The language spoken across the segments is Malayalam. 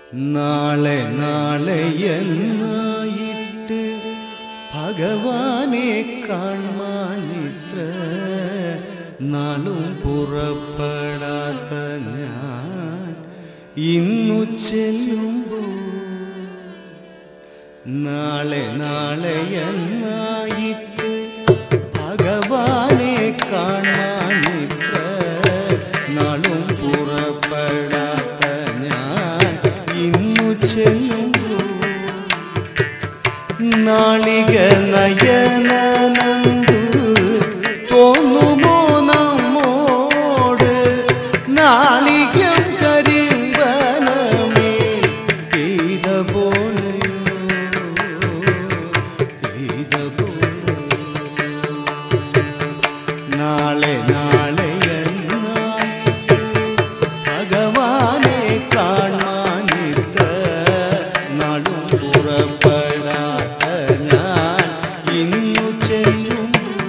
നാളെ നാളെ എന്നായിട്ട് ഭഗവാനെ കാണാനിത്ര നാളും പുറപ്പെടാത്ത ഞാൻ ഇന്നു ചെല്ലുമ്പോൾ നാളെ നാളെ എന്നായിട്ട് ഭഗവാനെ കാണാനിത്ര നാളും പുറപ്പെടാത്ത ഞാൻ ഇന്നു ചെല്ലുമ്പോൾ നാളിക നയനനന്ദു തോന്നുമോ നമ്മോട് നാളികം കരിമ്പനമേ പെയ്ത പോലെയോ പെയ്ത പോലെയോ നാളെ നാളെ എന്നായിട്ട് ഭഗവാനെ കാണാനിത്ത നാടും പുറപ്പെടാത്ത ഞാൻ ഇന്നു ചെല്ലും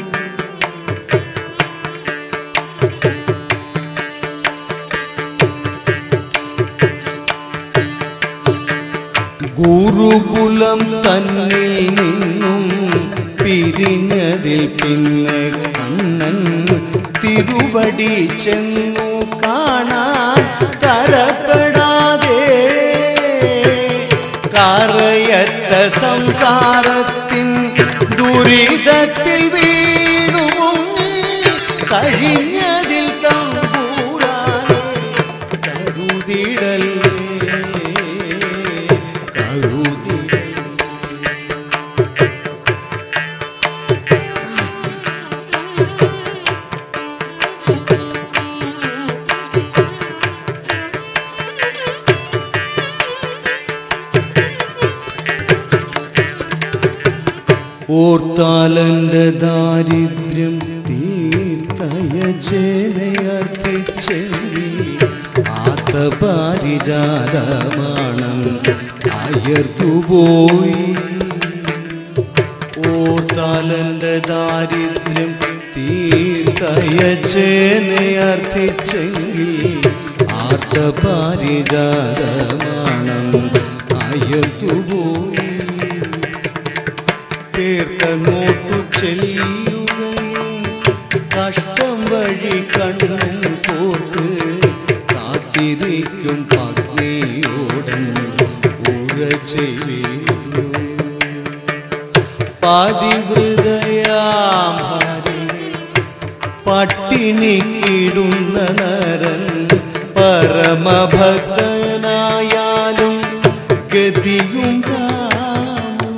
ഗുരുകുലം തന്നിൽ നിന്നും പിരിഞ്ഞതിൽ പിന്നെ കണ്ണൻ തിരുവടി ചെന്നു കാണാൻ തരപ്പെടാതെ കറയറ്റ സംസാരത്തിൻ ദുരിതത്തിൽ വീണു കഴിഞ്ഞതിൽ തമ്പൂരാനെ കരുതിടല്ലേ കരുതിടല്ലേ ഓർത്താലന്റെ ദാരിദ്ര്യം തീർത്തയചേനയർത്തിച്ചെല്ലി ആത്തപാരിജാതമാണം അയർത്തുപോയി ഓർത്താലന്റെ ദാരിദ്ര്യം തീർത്തയചേനയർത്തിച്ചെല്ലി ആത്തപാരിജാതമാണം അയർത്തുപോയി തീർത്തങ്ങോട്ടു ചെല്ലുകയും കഷ്ടം വഴി കണ്ണും കോർത്ത് കാത്തിരിക്കും പത്നിയോടൻ ഉറച്ചു പതിവൃതയാം ഭാര്യ പട്ടിണിക്കിടുന്ന നരൻ പരമഭക്തനായാലും ഗതിയുണ്ടാമോ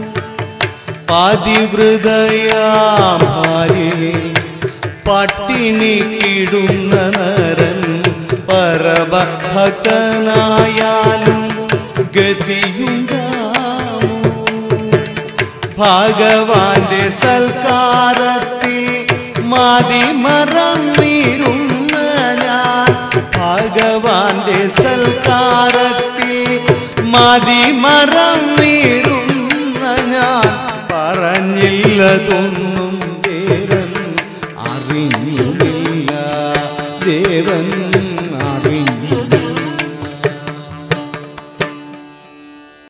പതിവൃതയാം ഭാര്യ പട്ടിണിക്കിടുന്ന നരൻ പരമഭക്തനായാലും ഗതിയുണ്ടാമോ ഭഗവാന്റെ സൽക്കാരത്തിൽ മതിമറന്നിരുന്ന ഞാൻ ഭഗവാന്റെ സൽക്കാരത്തിൽ മതിമറന്നിരുന്ന ഞാൻ പറഞ്ഞില്ലതൊന്നും